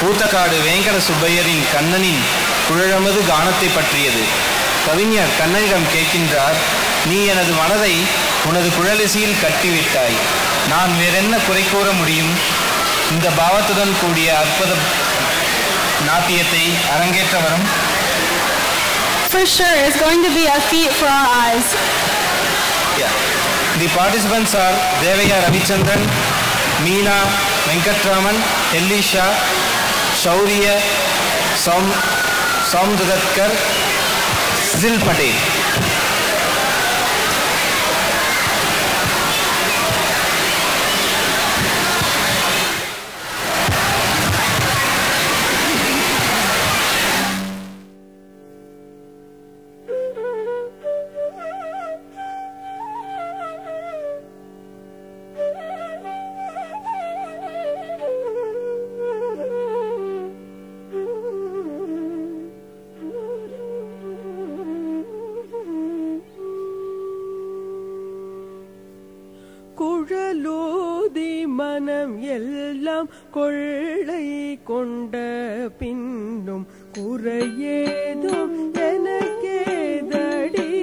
கூத்தக்காடு வேங்கட சுப்பையரின் கண்ணனின் குழலமது கானத்தை பற்றியது கவிஞர் கண்ணனிடம் கேட்கின்றார் நீ எனது மனதை உனது குழலிசையில் கட்டிவிட்டாய் நான் வேறென்ன குறை கூற முடியும் இந்த பாவத்துடன் கூடிய அற்புத நாட்டியத்தை அரங்கேற்ற வரும் For sure, it's going to be a feat for our eyes. Yeah. The participants are Devaya Ravichandran, Meena Venkatraman, Elisha, Shaurya Som, Somdugatkar, Zil Patel. குழலோதி மனம் எல்லாம் கொள்ளை கொண்ட பின்னும் குறையேதும் எனக்கேதடி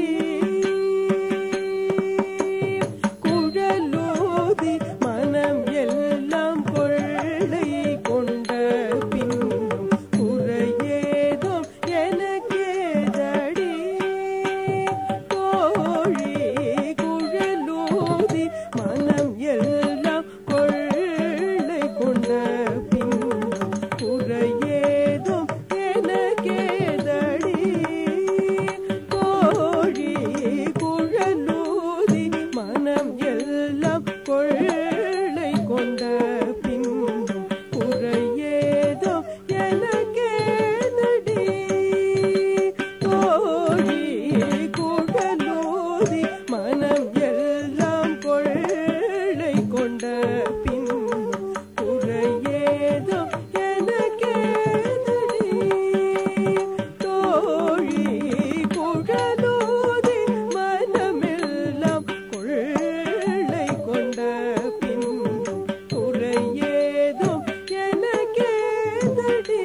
குழலோதி மனம் எல்லாம் கொள்ளை கொண்ட பின்னும் குறையேதும் எனக்கேதடி கோழி குழலோதி மனம் எல்லாம் கொள்ளை கொண்ட பின்னும் குறையேதும் எனக்கேதடி கோழி குழலூதி மனம் எல்லாம் கொள்ளை கொண்ட பின்னும் குறையேதும் எனக்கேதடி கோழி குழலூதி மனம் எல்லாம் கொள்ளை கொண்ட பின்னும் குறையேதும் எனக்கேதடி தோழி குழலூதி மனமெல்லாம் கொள்ளை கொண்ட பின்னும் குறையேதும் எனக்கேதடி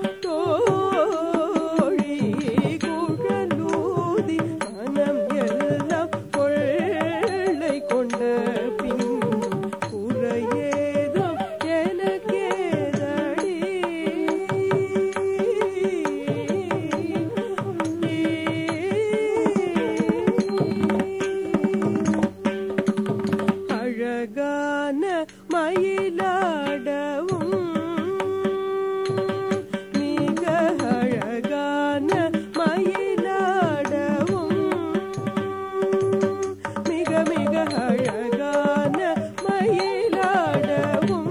தோழி குழலூதி மனம் எல்லாம் கொள்ளை கொண்ட பின்னும் குறையேதும் எனக்கேதடி அழகான மயிலாடவும் மிக அழகான மயிலாடவும் மிக மிக அழகான மயிலாடவும்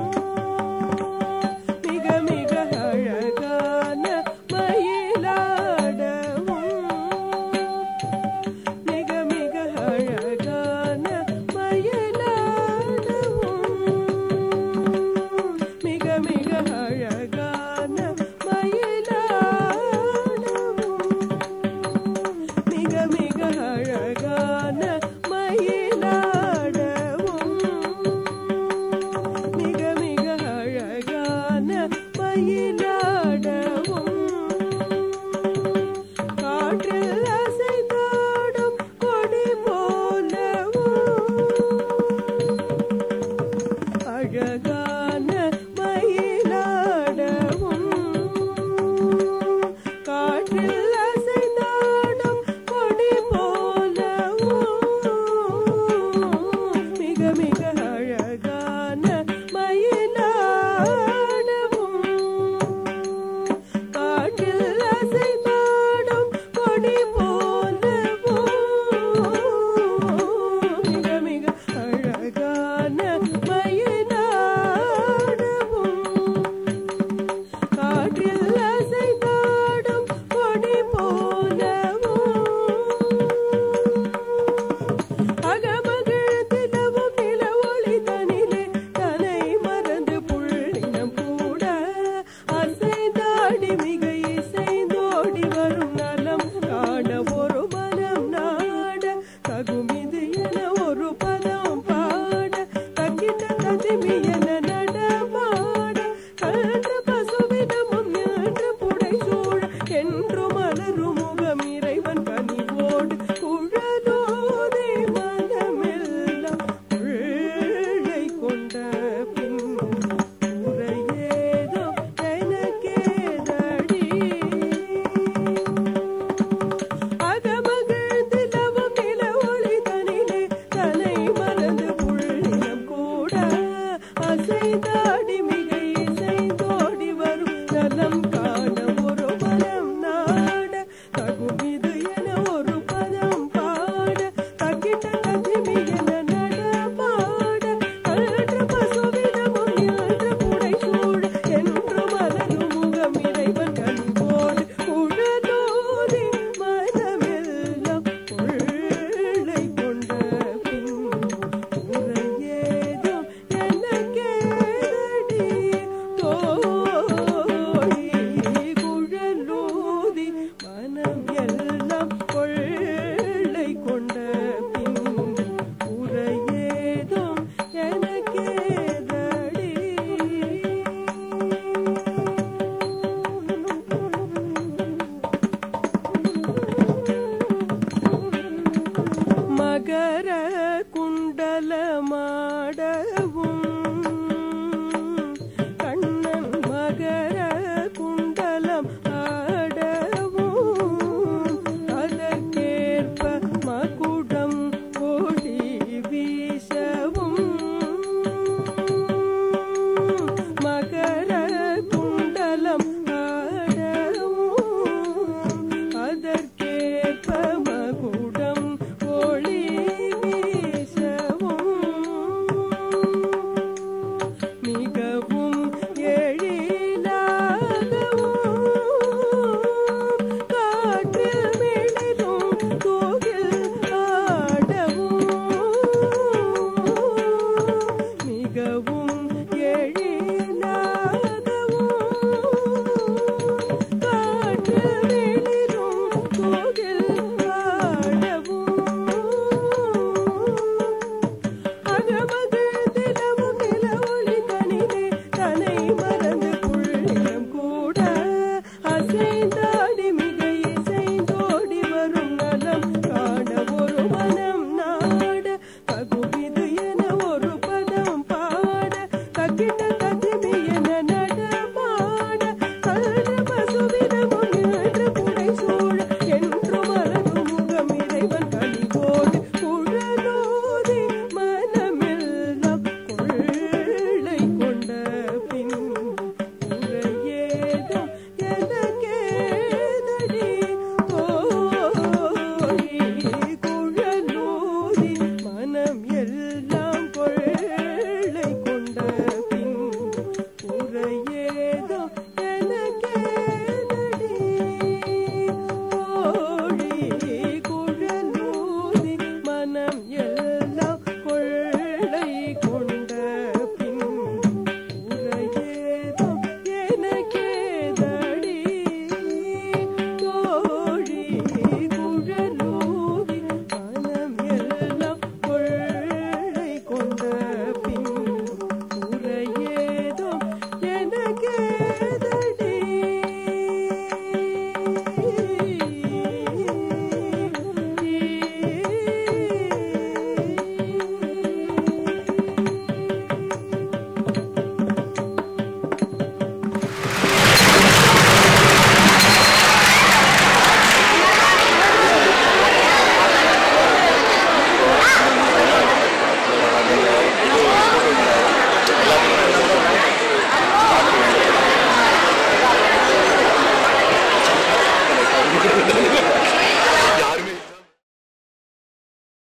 மிக மிக அழகான மயிலாடவும் மிக மிக அழகான மயிலாடவும் மிக மிக அழகான மயிலாடவும் மிக மிக அழகான மயிலாடவும் மிக மிக அழகான மயிலாடவும் காற்றில் அசைந்தாடும் கொடி போலவும் அழகான மயிலாடவும் காற்றில் அசைந்தாடும் கொடி போலவும் மிக மிக அழகான மயிலாடவும் காற்றில் அசைந்தாடும் கொடி போலவும் மிக மிக அழகான மயிலாடவும் காற்றில் அசைந்தாடும் கொடி போலவும் அகமகிழ் திலவும் நில ஒளி தனிலே தனை மறந்து புள்ளினம் கூட அசைந்தாடி மிக இசைந்தோடி வரும் நலம் காண ஒரு மனம் நாட தகுமிது என ஒரு பதம் பாட தக்கிட்ட கதிமி என நடமாட கண்ட பச மக மக